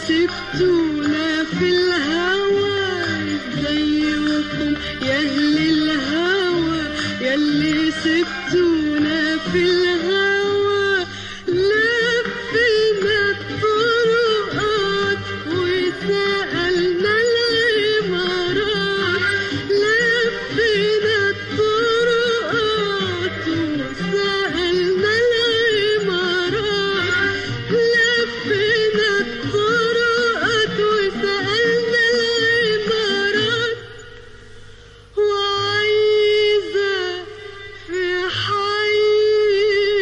سبتونا في الهوى زيكم يا أهل الهوى يلي سبتونا في الهوى لفينا الطرقات وسألنا العمارات لفينا الطرقات وسألنا العمارات لفينا الطرقات وسألنا العمارات وعايزة في حي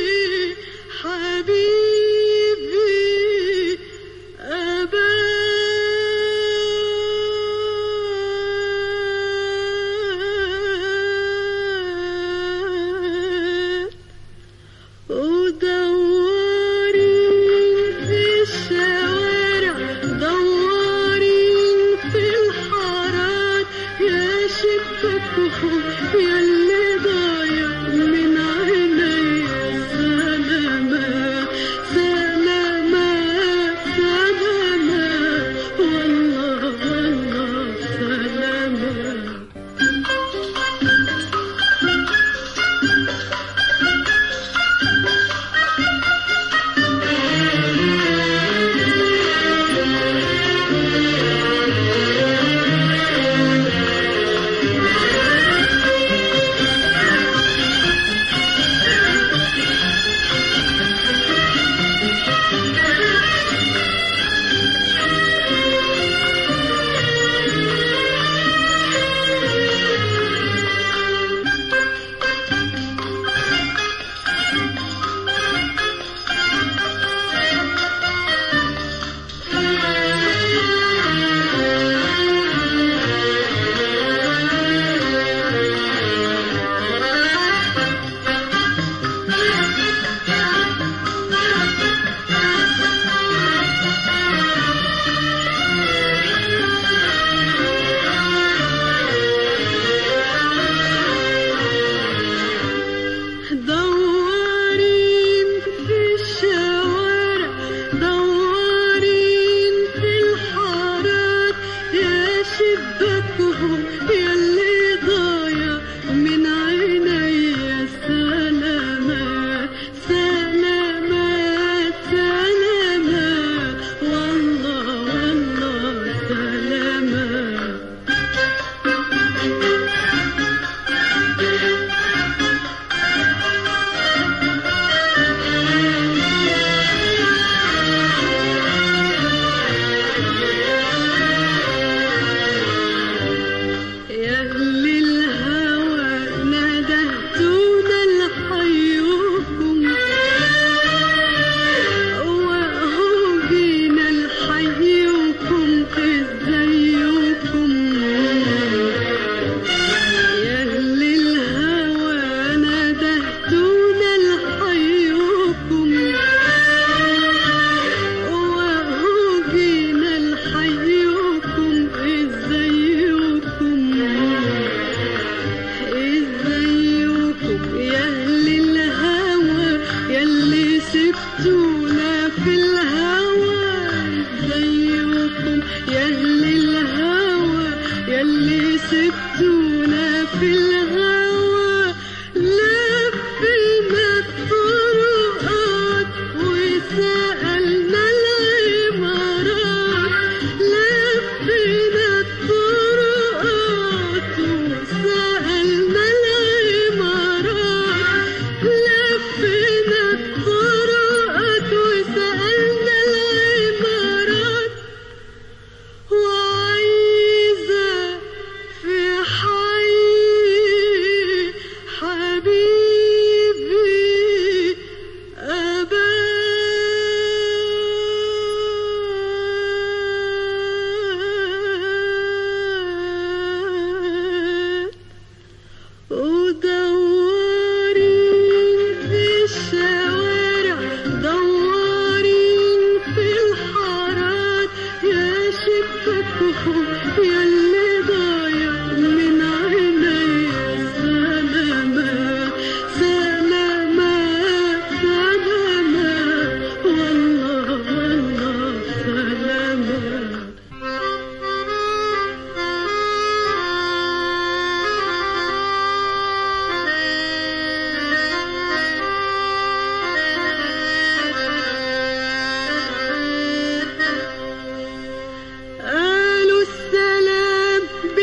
قالوا السلام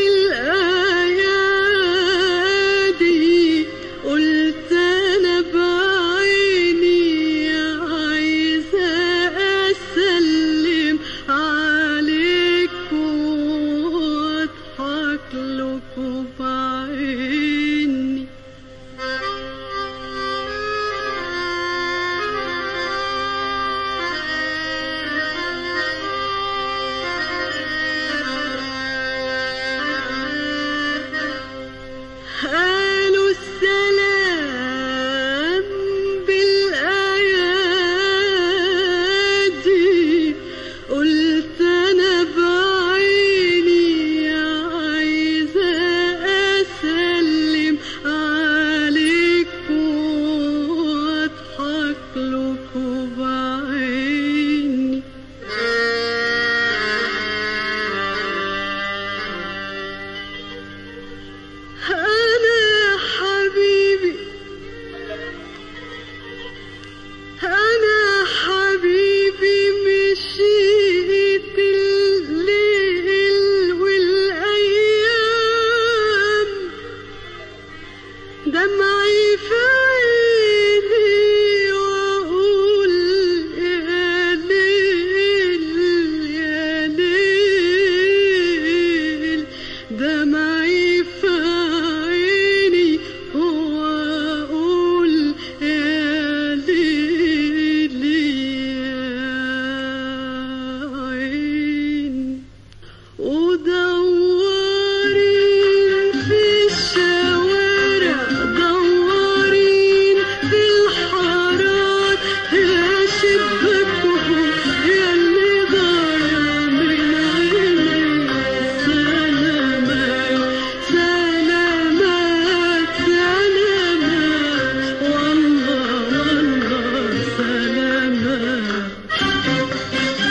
بالأيادي قلت أنا بعيني عايزة أسلم عليكم وأضحك لكم بعيني قالوا السلام بالأيادي قلت أنا بعيني عايزة أسلم عليكم وأضحك لكم بعيني أنا حبيبي أنا حبيبي مشيت الليل والأيام دمعي في عيني وأقول يا ليل يا ليل دمعي في عيني وأقول يا ليل يا عيني ودورين في الشوارع دورين في الحارات يا شبكهم يا اللي ضايع من عيني سلامات سلامات سلامات والله والله سلامات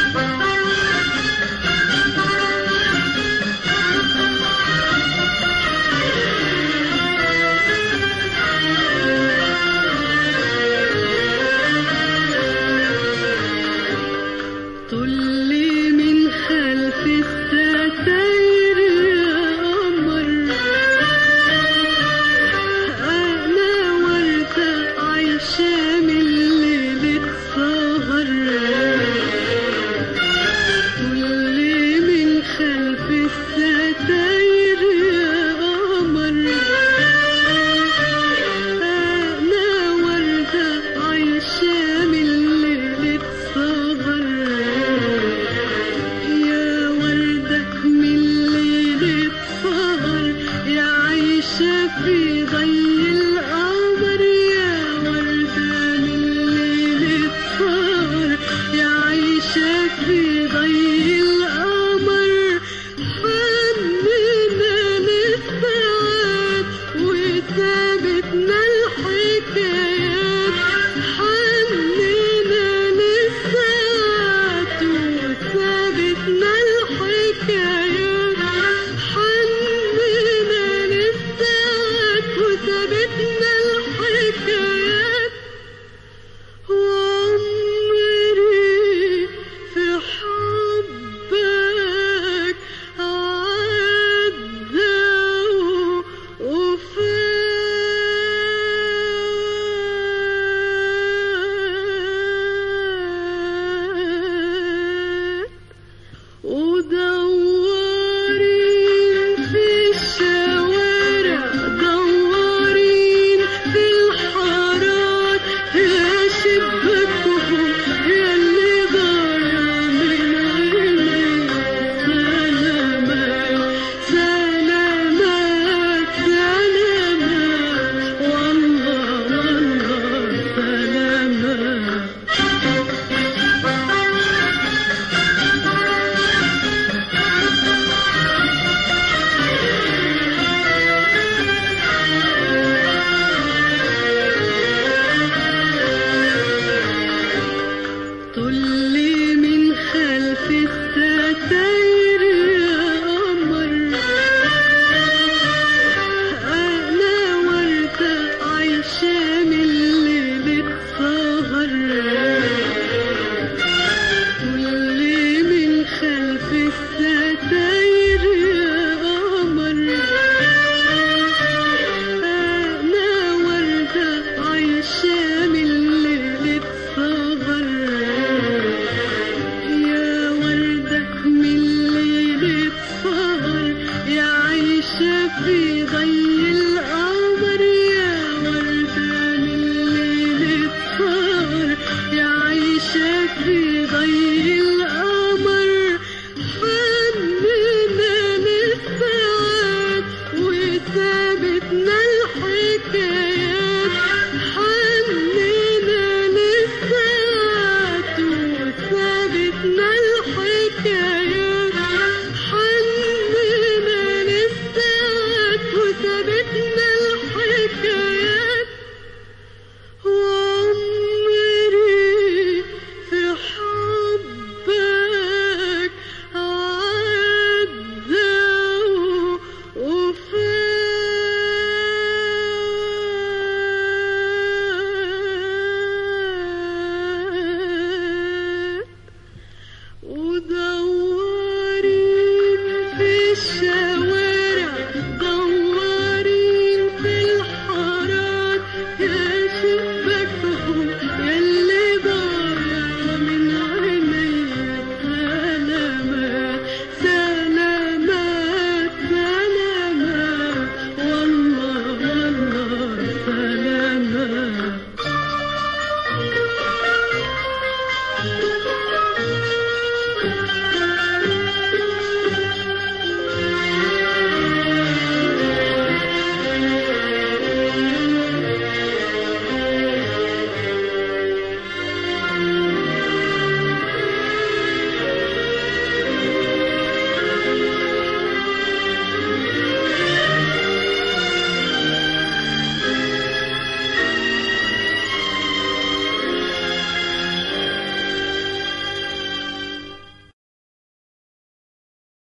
طلي من خلف الستاير يا قمر أنا وردة عايشة من ليلة سهر طلي من خلف الستاير يا قمر أنا وردة عايشة من ليلة سهر يا وردة من ليلة سهر يا عايشة في ضي القمر يا وردة من ليلة سهر يا عايشة في ضي القمر فننا للساعات وثابتنا الحكايات حننا للساعات وثابتنا الحكايات حننا للساعات وثابتنا الحكايات وعمري في حبك عدى وفات ودورين في الشوارع دورين في الحارات يا شبكهم يا اللي ضايع من عيني سلامات سلامات سلامات والله والله سلامات تاني